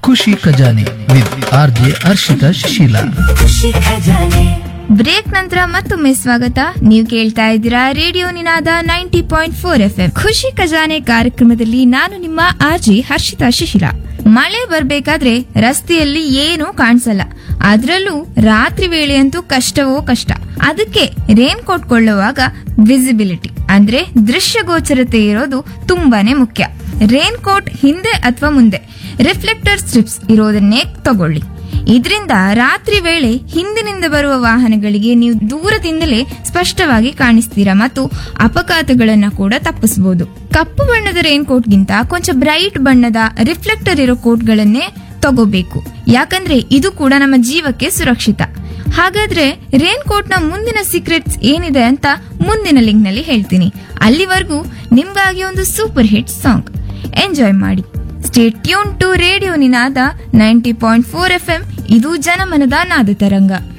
ಖುಷಿ Khajane with R J Harshitha Shisheela Khushi Khajane break ನಂತರ ಮತ್ತೊಮ್ಮೆ ಸ್ವಾಗತ ನೀವು ಕೇಳ್ತಾ ಇದ್ದೀರಾ radio Ninada ninety point four F M Khushi Khajane ಕಾರ್ಯಕ್ರಮದಲ್ಲಿ ನಾನು ನಿಮ್ಮ ಆರ್ಜಿ ಹರ್ಷಿತಾ ಶಿಶಿಲ ಮಳೆ ಬರ್ಬೇಕಾದ್ರೆ ರಸ್ತೆಯಲ್ಲಿ ಏನೂ ಕಾಣಿಸಲ್ಲ ಅದ್ರಲ್ಲೂ ರಾತ್ರಿ ವೇಳೆಯಂತೂ ಕಷ್ಟವೋ ಕಷ್ಟ ಅದಕ್ಕೆ ರೇನ್ ಕೋಟ್ ಕೊಳ್ಳುವಾಗ ವಿಸಿಬಿಲಿಟಿ ಅಂದ್ರೆ ದೃಶ್ಯಗೋಚರತೆ ಇರೋದು ತುಂಬಾನೇ ಮುಖ್ಯ ರೇನ್ ಕೋಟ್ ಹಿಂದೆ ಅಥವಾ ಮುಂದೆ ರಿಫ್ಲೆಕ್ಟರ್ ಸ್ಟ್ರಿಪ್ಸ್ ಇರೋದನ್ನೇ ತಗೊಳ್ಳಿ ಇದರಿಂದ ರಾತ್ರಿ ವೇಳೆ ಹಿಂದಿನಿಂದ ಬರುವ ವಾಹನಗಳಿಗೆ ನೀವು ದೂರದಿಂದಲೇ ಸ್ಪಷ್ಟವಾಗಿ ಕಾಣಿಸ್ತೀರಾ ಮತ್ತು ಅಪಘಾತಗಳನ್ನ ಕೂಡ ತಪ್ಪಿಸಬಹುದು ಕಪ್ಪು ಬಣ್ಣದ ರೈನ್ ಕೋಟ್ಗಿಂತ ಕೊಂಚ ಬ್ರೈಟ್ ಬಣ್ಣದ ರಿಫ್ಲೆಕ್ಟರ್ ಇರೋ ಕೋಟ್ಗಳನ್ನೇ ತಗೋಬೇಕು ಯಾಕಂದ್ರೆ ಇದು ಕೂಡ ನಮ್ಮ ಜೀವಕ್ಕೆ ಸುರಕ್ಷಿತ ಹಾಗಾದ್ರೆ ರೇನ್ ಕೋಟ್ ನ ಮುಂದಿನ ಸೀಕ್ರೆಟ್ಸ್ ಏನಿದೆ ಅಂತ ಮುಂದಿನ ಲಿಂಕ್ ನಲ್ಲಿ ಹೇಳ್ತೀನಿ ಅಲ್ಲಿವರೆಗೂ ನಿಮ್ಗಾಗಿ ಒಂದು ಸೂಪರ್ ಹಿಟ್ ಸಾಂಗ್ ಎಂಜಾಯ್ ಮಾಡಿ stay tune to radio Ninada ninety point four F M ಇದು ಜನಮನದ ನಾದ ತರಂಗ